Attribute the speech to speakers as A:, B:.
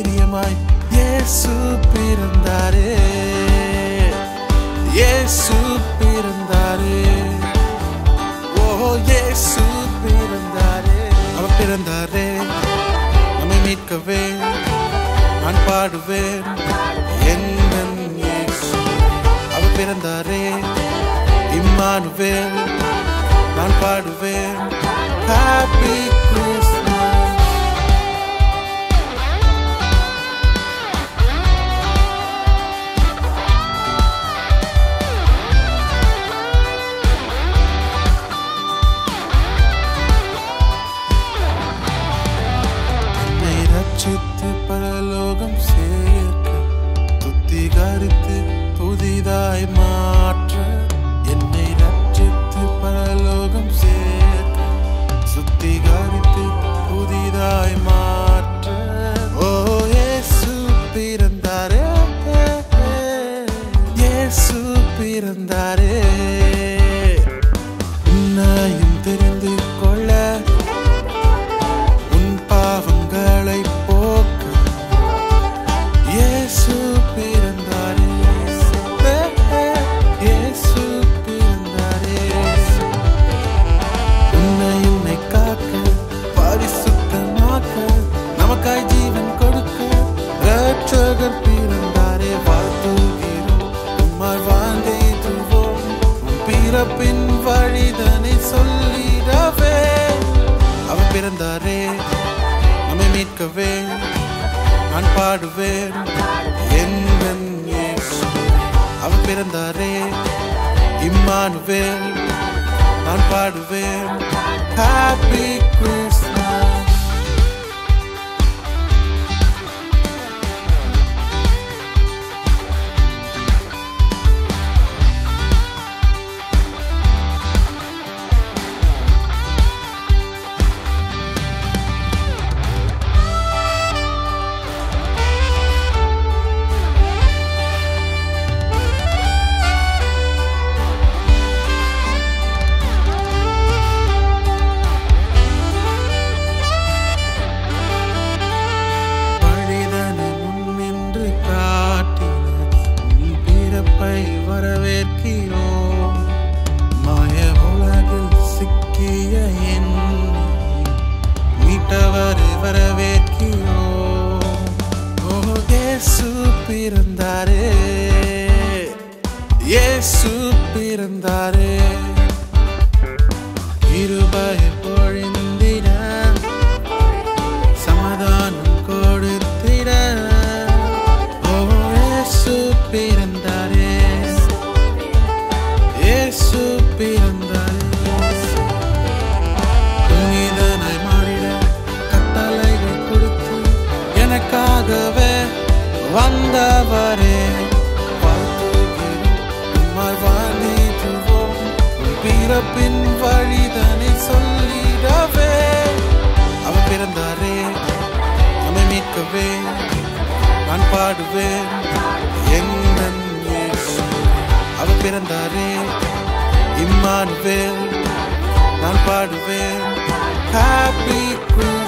A: தைரியமாய் இயேசு பிறந்தாரே இயேசு பிறந்தாரே ஓ இயேசு பிறந்தாரே அவர் பிறந்தாரே நம்மை மீட்கவே நான் பாடுவேன் என்னன் இயேசு அவர் பிறந்தாரே இம்மானுவேல் நான் பாடுவேன் ஹாப்பி கிறிஸ்மஸ் என்னை ரட்சித்து பரலோகம் சேர்க்க துத்திகரித்து புதிதாய் மாற்ற என்னை ரட்சித்து பரலோகம் சேர்க்க சுத்திகரித்து புதிதாய் மாற்ற ஓ இயேசு பிறந்தாரே இயேசு பிறந்தாரே உன்னையும் தெரிந்து கொள்ள உன் பாவங்களை போக்க இயேசு பிறந்தாரே இயேசு பிறந்தாரே உன்னை உன்னை காக்க பரிசுத்தமாக்க நமக்காய் ஜீவன் கொடுக்க ரட்சகர் பிறந்தாரே வாழ்த்துகிறோம் உம்மால் வாழ்ந்திடுவோம் உன் பிறப்பின் வழிதனை சொல்லிடவே அவர் பிறந்தாரே நம்மை மீட்கவே நான் பாடுவேன் என் இயேசு அவர் பிறந்தாரே இம்மானுவேல் நான் பாடுவேன் ஹாப்பி கிறிஸ்மஸ் பழிதனை முன்னின்று காட்டின உன் பிறப்பை வரவேற்கிறோம் மாய உலகில் சிக்கிய என்னை மீட்டவரை வரவேற்கிறோம் ஓ இயேசு பிறந்தாரே இயேசு பிறந்தாரே இருபய பொழிந்திட சமாதானம் கொடுத்திட ஓ இயேசு பிறந்தாரே இயேசு பிறந்தாரே புனிதனாய் மாறிட கட்டளைகள் கொடுத்து எனக்காகவே வந்தவரே வாழ்த்துகிறோம் உம்மால் வாழ்ந்திடுவோம் உன் பிறப்பின் வழிதனை சொல்லிடவே அவர் பிறந்தாரே நம்மை மீட்கவே நான் பாடுவேன் எங்கள் இயேசு அவர் பிறந்தாரே இம்மானுவேல் நான் பாடுவேன் ஹாப்பி கிறிஸ்மஸ்